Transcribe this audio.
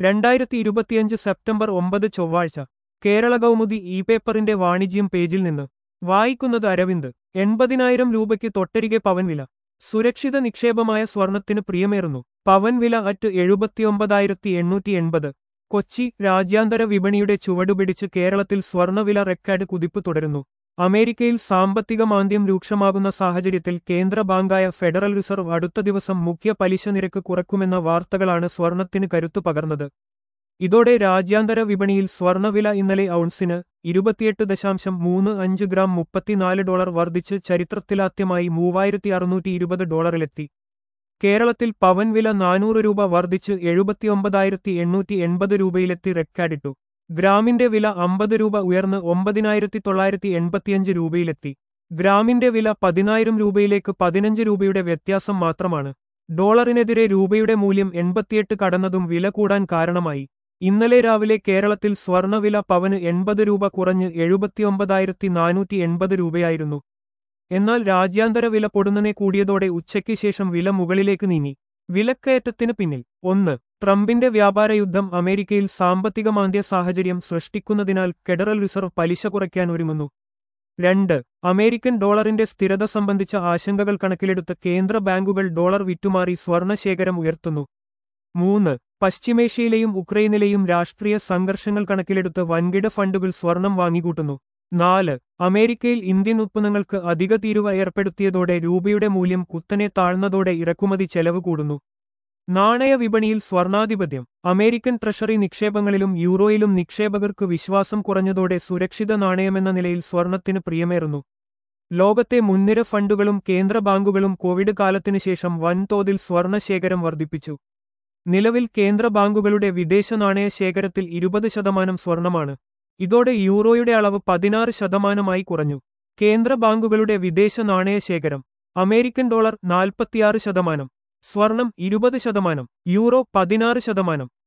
രണ്ടായിരത്തി ഇരുപത്തിയഞ്ച് സെപ്റ്റംബർ ഒമ്പത് ചൊവ്വാഴ്ച കേരള കൗമുദി ഇ പേപ്പറിന്റെ വാണിജ്യം പേജിൽ നിന്ന് വായിക്കുന്നത് അരവിന്ദ് എൺപതിനായിരം രൂപയ്ക്ക് തൊട്ടരികെ പവൻ വില സുരക്ഷിത നിക്ഷേപമായ സ്വർണത്തിന് പ്രിയമേറുന്നു പവൻ വില അറ്റ് എഴുപത്തിയൊമ്പതായിരത്തി എണ്ണൂറ്റി എൺപത് കൊച്ചി രാജ്യാന്തര വിപണിയുടെ ചുവടുപിടിച്ച് കേരളത്തിൽ സ്വർണവില റെക്കോർഡ് കുതിപ്പ് തുടരുന്നു അമേരിക്കയിൽ സാമ്പത്തിക മാന്ദ്യം രൂക്ഷമാകുന്ന സാഹചര്യത്തിൽ കേന്ദ്ര ബാങ്കായ ഫെഡറൽ റിസർവ് അടുത്ത ദിവസം മുഖ്യ പലിശ നിരക്ക് കുറക്കുമെന്ന വാർത്തകളാണ് സ്വർണത്തിന് കരുത്തു പകർന്നത് ഇതോടെ രാജ്യാന്തര വിപണിയിൽ സ്വർണവില ഇന്നലെ ഔൺസിന് ഇരുപത്തിയെട്ട് ദശാംശം മൂന്ന് അഞ്ച് ഗ്രാം മുപ്പത്തിനാല് ഡോളർ വർദ്ധിച്ച് ചരിത്രത്തിലാദ്യമായി മൂവായിരത്തി അറുന്നൂറ്റി ഇരുപത് ഡോളറിലെത്തി കേരളത്തിൽ പവൻ വില നാനൂറ് രൂപ വർദ്ധിച്ച് എഴുപത്തിയൊമ്പതായിരത്തി എണ്ണൂറ്റി എൺപത് രൂപയിലെത്തി റെക്കോർഡിട്ടു ഗ്രാമിന്റെ വില അമ്പത് രൂപ ഉയർന്ന് ഒമ്പതിനായിരത്തി തൊള്ളായിരത്തി എൺപത്തിയഞ്ച് രൂപയിലെത്തി ഗ്രാമിന്റെ വില പതിനായിരം രൂപയിലേക്ക് പതിനഞ്ച് രൂപയുടെ വ്യത്യാസം മാത്രമാണ് ഡോളറിനെതിരെ രൂപയുടെ മൂല്യം എൺപത്തിയെട്ട് കടന്നതും വില കൂടാൻ കാരണമായി ഇന്നലെ രാവിലെ കേരളത്തിൽ സ്വർണവില പവന് എൺപത് രൂപ കുറഞ്ഞ് എഴുപത്തിയൊമ്പതായിരത്തി നാനൂറ്റി എൺപത് രൂപയായിരുന്നു എന്നാൽ രാജ്യാന്തര വില പൊടുന്നനെ കൂടിയതോടെ ഉച്ചയ്ക്ക് ശേഷം വില മുകളിലേക്ക് നീങ്ങി വിലക്കയറ്റത്തിന് പിന്നിൽ ഒന്ന് ട്രംപിന്റെ വ്യാപാര യുദ്ധം അമേരിക്കയിൽ സാമ്പത്തിക മാന്ദ്യ സാഹചര്യം സൃഷ്ടിക്കുന്നതിനാൽ ഫെഡറൽ റിസർവ് പലിശ കുറയ്ക്കാൻ ഒരുങ്ങുന്നു രണ്ട് അമേരിക്കൻ ഡോളറിന്റെ സ്ഥിരത സംബന്ധിച്ച ആശങ്കകൾ കണക്കിലെടുത്ത് കേന്ദ്ര ബാങ്കുകൾ ഡോളർ വിറ്റുമാറി സ്വർണശേഖരം ഉയർത്തുന്നു മൂന്ന് പശ്ചിമേഷ്യയിലെയും ഉക്രൈനിലെയും രാഷ്ട്രീയ സംഘർഷങ്ങൾ കണക്കിലെടുത്ത് വൻകിട ഫണ്ടുകൾ സ്വർണം വാങ്ങിക്കൂട്ടുന്നു നാല് അമേരിക്കയിൽ ഇന്ത്യൻ ഉത്പന്നങ്ങൾക്ക് അധിക തീരുവ ഏർപ്പെടുത്തിയതോടെ രൂപയുടെ മൂല്യം കുത്തനെ താഴ്ന്നതോടെ ഇറക്കുമതി ചെലവ് കൂടുന്നു നാണയ വിപണിയിൽ സ്വർണാധിപത്യം അമേരിക്കൻ ട്രഷറി നിക്ഷേപങ്ങളിലും യൂറോയിലും നിക്ഷേപകർക്ക് വിശ്വാസം കുറഞ്ഞതോടെ സുരക്ഷിത നാണയമെന്ന നിലയിൽ സ്വർണത്തിന് പ്രിയമേറുന്നു ലോകത്തെ മുൻനിര ഫണ്ടുകളും കേന്ദ്ര ബാങ്കുകളും കോവിഡ് കാലത്തിനു ശേഷം വൻതോതിൽ സ്വർണശേഖരം വർദ്ധിപ്പിച്ചു നിലവിൽ കേന്ദ്ര ബാങ്കുകളുടെ വിദേശ നാണയ ശേഖരത്തിൽ ഇരുപത് ശതമാനം സ്വർണമാണ് ഇതോടെ യൂറോയുടെ അളവ് പതിനാറ് ശതമാനമായി കുറഞ്ഞു കേന്ദ്ര ബാങ്കുകളുടെ വിദേശ നാണയ ശേഖരം അമേരിക്കൻ ഡോളർ നാൽപ്പത്തിയാറ് ശതമാനം സ്വർണം ഇരുപത് ശതമാനം യൂറോ പതിനാറ് ശതമാനം